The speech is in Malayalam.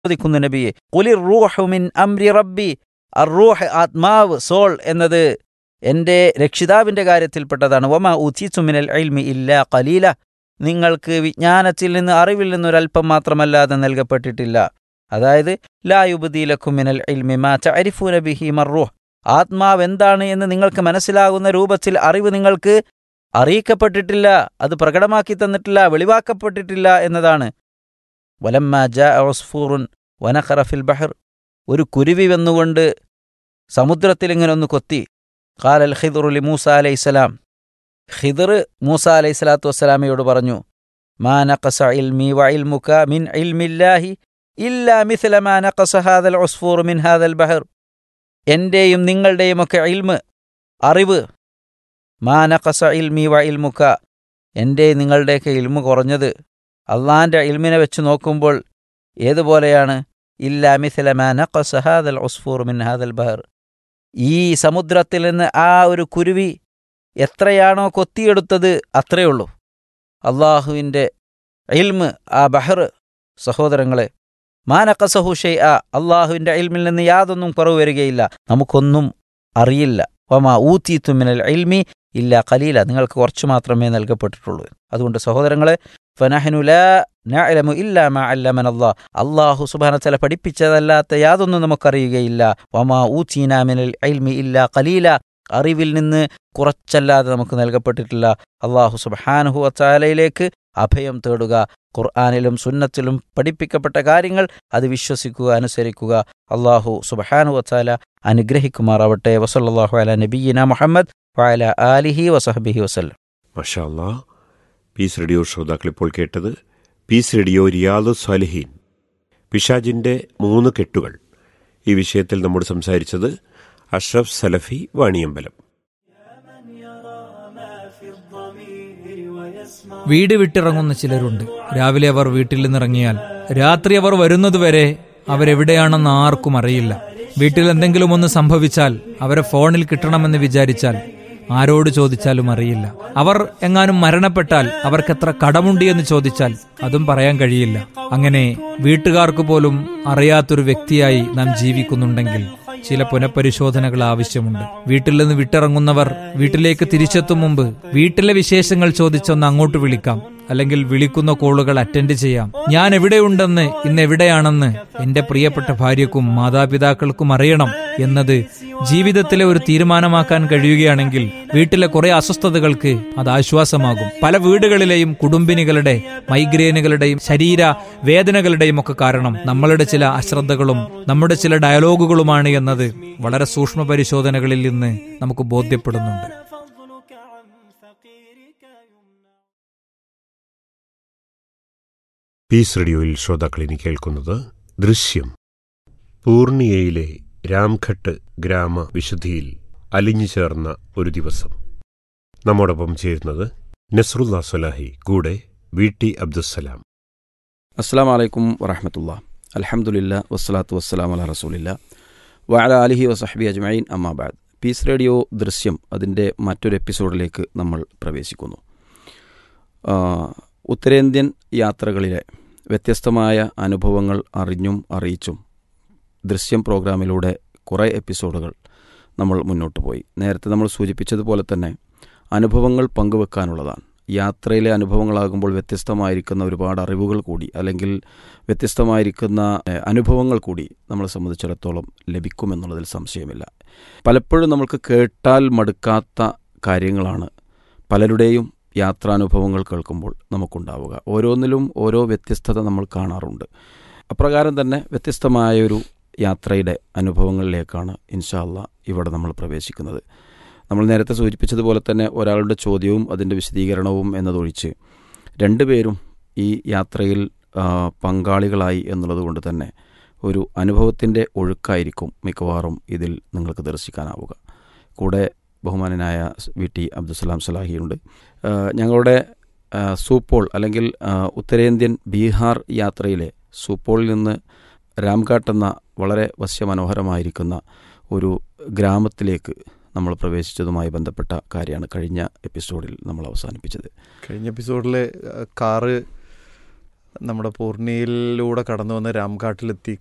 ചോദിക്കുന്നു നബിയെ കുലിർ റൂഹു മിൻ അംരി റബ്ബി അറൂഹ് ആത്മാവ് സോൾ എന്നത് എൻ്റെ രക്ഷിതാവിൻ്റെ കാര്യത്തിൽപ്പെട്ടതാണ് വമ ഉചിസുമിനൽ ഇൽമി ഇല്ല കലീല നിങ്ങൾക്ക് വിജ്ഞാനത്തിൽ നിന്ന് അറിവിൽ നിന്നൊരല്പം മാത്രമല്ലാതെ നൽകപ്പെട്ടിട്ടില്ല അതായത് ലായുബുദീലഖുമിനൽ ഇൽമി മാ ചരിഫൂന ബിഹി മർറൂഹ് ആത്മാവ് എന്താണ് എന്ന് നിങ്ങൾക്ക് മനസ്സിലാകുന്ന രൂപത്തിൽ അറിവ് നിങ്ങൾക്ക് അറിയിക്കപ്പെട്ടിട്ടില്ല അത് പ്രകടമാക്കി തന്നിട്ടില്ല വെളിവാക്കപ്പെട്ടിട്ടില്ല എന്നതാണ് വലമ്മ ജാ ഒസ്ഫൂറുൻ വനഖറഫിൽ ബഹർ ഒരു കുരുവി വന്നുകൊണ്ട് സമുദ്രത്തിൽ ഇങ്ങനെ ഒന്ന് കൊത്തി ഖാലൽ ഖിദുറുലി മൂസ അലൈഹിസ്സലാം ഖിദർ മൂസ അലൈഹി സ്വലാത്തു വസ്സലാമയോട് പറഞ്ഞു മാ നഖസ ഇൽമി വ ഇൽമുക മിൻ ഇൽമില്ലാഹി ഇല്ലാ മിഥല മാ നഖസ ഹാദൽ ഉസ്ഫൂർ മിൻ ഹാദൽ ബഹർ എൻ്റെയും നിങ്ങളുടെയും ഒക്കെ ഇൽമ് അറിവ് മാ നഖസ ഇൽമി വ ഇൽമുക എൻ്റെ നിങ്ങളുടെയൊക്കെ ഇൽമ് കുറഞ്ഞത് അള്ളാൻ്റെ ഇൽമിനെ വെച്ച് നോക്കുമ്പോൾ ഏതുപോലെയാണ് ഇല്ലാ മിഥല മാ നഖസ ഹാദൽ ഉസ്ഫൂർ മിൻ ഹാദൽ ബഹർ ഈ സമുദ്രത്തിൽ നിന്ന് ആ ഒരു കുരുവി എത്രയാണോ കൊത്തിയെടുത്തത് അത്രയേ ഉള്ളൂ അള്ളാഹുവിൻ്റെ ഇൽമ് ആ ബഹർ സഹോദരങ്ങളെ മാനക്കസഹു ഷെയ് ആ അള്ളാഹുവിൻ്റെ ഇൽമിൽ നിന്ന് യാതൊന്നും കുറവ് വരികയില്ല നമുക്കൊന്നും അറിയില്ല വമാ ഊത്തീത്തുമിനൽ ഇൽമി ഇല്ല കലീല നിങ്ങൾക്ക് കുറച്ചു മാത്രമേ നൽകപ്പെട്ടിട്ടുള്ളൂ അതുകൊണ്ട് സഹോദരങ്ങളെ ഫനഹനുല നഅലമു ഇല്ലാ മാ അല്ലമന അല്ലാഹ് അല്ലാഹു സുബ്ഹാനഹു വതആല പഠിപ്പിച്ചതല്ലാത്ത യാതൊന്നും നമുക്കറിയുകയില്ല വമാ ഊതീനാ മിനൽ ഇൽമി ഇല്ലാ ഖലീല അറിവിൽ നിന്ന് കുറച്ചല്ലാതെ നമുക്ക് നൽകപ്പെട്ടിട്ടില്ല അള്ളാഹു സുബ്ഹാനഹു വതആലയിലേക്ക് അഭയം തേടുക ഖുർആാനിലും സുന്നത്തിലും പഠിപ്പിക്കപ്പെട്ട കാര്യങ്ങൾ അത് വിശ്വസിക്കുക അനുസരിക്കുക അള്ളാഹു സുബ്ഹാനഹു വതആല അനുഗ്രഹിക്കുമാറാവട്ടെ വസല്ലല്ലാഹു അലാ നബിയിന മുഹമ്മദ് വഅല ആലിഹി വസഹബിഹി വസല്ലം മഷാ അല്ലാ പീസ് റേഡിയോ ശ്രോതാക്കൾ ഇപ്പോൾ കേട്ടത് പീസ് റേഡിയോ റിയാദ് സ്വാലിഹീൻ പിശാജിൻ്റെ മൂന്ന് കെട്ടുകൾ ഈ വിഷയത്തിൽ നമ്മോട് സംസാരിച്ചത് അഷ്റഫ് സലഫി വാണിയമ്പലം വീട് വിട്ടിറങ്ങുന്ന ചിലരുണ്ട് രാവിലെ അവർ വീട്ടിൽ നിന്നിറങ്ങിയാൽ രാത്രി അവർ വരുന്നതുവരെ അവരെവിടെയാണെന്ന് ആർക്കും അറിയില്ല വീട്ടിൽ എന്തെങ്കിലും ഒന്ന് സംഭവിച്ചാൽ അവരെ ഫോണിൽ കിട്ടണമെന്ന് വിചാരിച്ചാൽ ആരോട് ചോദിച്ചാലും അറിയില്ല അവർ എങ്ങാനും മരണപ്പെട്ടാൽ അവർക്ക് എത്ര കടമുണ്ട് എന്ന് ചോദിച്ചാൽ അതും പറയാൻ കഴിയില്ല അങ്ങനെ വീട്ടുകാർക്ക് പോലും അറിയാത്തൊരു വ്യക്തിയായി നാം ജീവിക്കുന്നുണ്ടെങ്കിൽ ചില പുനഃപരിശോധനകൾ ആവശ്യമുണ്ട് വീട്ടിൽ നിന്ന് വിട്ടിറങ്ങുന്നവർ വീട്ടിലേക്ക് തിരിച്ചെത്തും മുമ്പ് വീട്ടിലെ വിശേഷങ്ങൾ ചോദിച്ചൊന്ന് അങ്ങോട്ട് വിളിക്കാം അല്ലെങ്കിൽ വിളിക്കുന്ന കോളുകൾ അറ്റൻഡ് ചെയ്യാം ഞാൻ എവിടെയുണ്ടെന്ന് ഇന്ന് എവിടെയാണെന്ന് എന്റെ പ്രിയപ്പെട്ട ഭാര്യക്കും മാതാപിതാക്കൾക്കും അറിയണം എന്നത് ജീവിതത്തിലെ ഒരു തീരുമാനമാക്കാൻ കഴിയുകയാണെങ്കിൽ വീട്ടിലെ കുറെ അസ്വസ്ഥതകൾക്ക് അത് ആശ്വാസമാകും പല വീടുകളിലെയും കുടുംബിനികളുടെ മൈഗ്രെയിനുകളുടെയും ശരീര വേദനകളുടെയും ഒക്കെ കാരണം നമ്മളുടെ ചില അശ്രദ്ധകളും നമ്മുടെ ചില ഡയലോഗുകളുമാണ് എന്നത് വളരെ സൂക്ഷ്മ പരിശോധനകളിൽ നിന്ന് നമുക്ക് ബോധ്യപ്പെടുന്നുണ്ട് പീസ് റേഡിയോയിൽ ശ്രോതാക്കൾ ഇനി കേൾക്കുന്നത് ദൃശ്യം പൂർണിയയിലെ രാംഘട്ട് ഗ്രാമ വിശുദ്ധിയിൽ അലിഞ്ഞു ചേർന്ന ഒരു ദിവസം നമ്മോടൊപ്പം ചേരുന്നത് നസ്രുല്ല സൊലാഹി കൂടെ വി ടി അബ്ദുസലാം അസ്സാം വലൈക്കും വറഹമത്തുള്ള അലഹമുല്ല വസ്സലാത്തു വസ്സലാം അല റസൂലില്ല വഅല അലിഹി വസഹബി അജ്മൈൻ അമ്മാബാദ് പീസ് റേഡിയോ ദൃശ്യം അതിൻ്റെ മറ്റൊരു എപ്പിസോഡിലേക്ക് നമ്മൾ പ്രവേശിക്കുന്നു ആ, ഉത്തരേന്ത്യൻ യാത്രകളിലെ വ്യത്യസ്തമായ അനുഭവങ്ങൾ അറിഞ്ഞും അറിയിച്ചും ദൃശ്യം പ്രോഗ്രാമിലൂടെ കുറേ എപ്പിസോഡുകൾ നമ്മൾ മുന്നോട്ട് പോയി നേരത്തെ നമ്മൾ സൂചിപ്പിച്ചതുപോലെ തന്നെ അനുഭവങ്ങൾ പങ്കുവെക്കാനുള്ളതാണ് യാത്രയിലെ അനുഭവങ്ങളാകുമ്പോൾ വ്യത്യസ്തമായിരിക്കുന്ന ഒരുപാട് അറിവുകൾ കൂടി അല്ലെങ്കിൽ വ്യത്യസ്തമായിരിക്കുന്ന ഏഹ്, അനുഭവങ്ങൾ കൂടി നമ്മളെ സംബന്ധിച്ചിടത്തോളം ലഭിക്കുമെന്നുള്ളതിൽ സംശയമില്ല പലപ്പോഴും നമുക്ക് കേട്ടാൽ മടുക്കാത്ത കാര്യങ്ങളാണ് പലരുടെയും യാത്രാനുഭവങ്ങൾ കേൾക്കുമ്പോൾ നമുക്കുണ്ടാവുക ഓരോന്നിലും ഓരോ വ്യത്യസ്തത നമ്മൾ കാണാറുണ്ട് അപ്രകാരം തന്നെ വ്യത്യസ്തമായൊരു യാത്രയുടെ അനുഭവങ്ങളിലേക്കാണ് ഇൻഷാല്ല ഇവിടെ നമ്മൾ പ്രവേശിക്കുന്നത് നമ്മൾ നേരത്തെ സൂചിപ്പിച്ചതുപോലെ തന്നെ ഒരാളുടെ ചോദ്യവും അതിൻ്റെ വിശദീകരണവും എന്നതൊഴിച്ച് രണ്ടുപേരും ഈ യാത്രയിൽ ആ, പങ്കാളികളായി എന്നുള്ളത് കൊണ്ട് തന്നെ ഒരു അനുഭവത്തിൻ്റെ ഒഴുക്കായിരിക്കും മിക്കവാറും ഇതിൽ നിങ്ങൾക്ക് ദർശിക്കാനാവുക കൂടെ ബഹുമാനനായ വി ടി അബ്ദുസലാം സലാഹിയുണ്ട് ആ, ഞങ്ങളുടെ ആ, സൂപ്പോൾ അല്ലെങ്കിൽ ആ, ഉത്തരേന്ത്യൻ ബീഹാർ യാത്രയിലെ സൂപ്പോളിൽ നിന്ന് രാംഘാട്ട് എന്ന വളരെ വശ്യമനോഹരമായിരിക്കുന്ന ഒരു ഗ്രാമത്തിലേക്ക് നമ്മൾ പ്രവേശിച്ചതുമായി ബന്ധപ്പെട്ട കാര്യമാണ് കഴിഞ്ഞ എപ്പിസോഡിൽ നമ്മൾ അവസാനിപ്പിച്ചത് കഴിഞ്ഞ എപ്പിസോഡിലെ കാറ് നമ്മുടെ പൂർണിയിലൂടെ കടന്നു വന്ന് രാംഘാട്ടിലെത്തി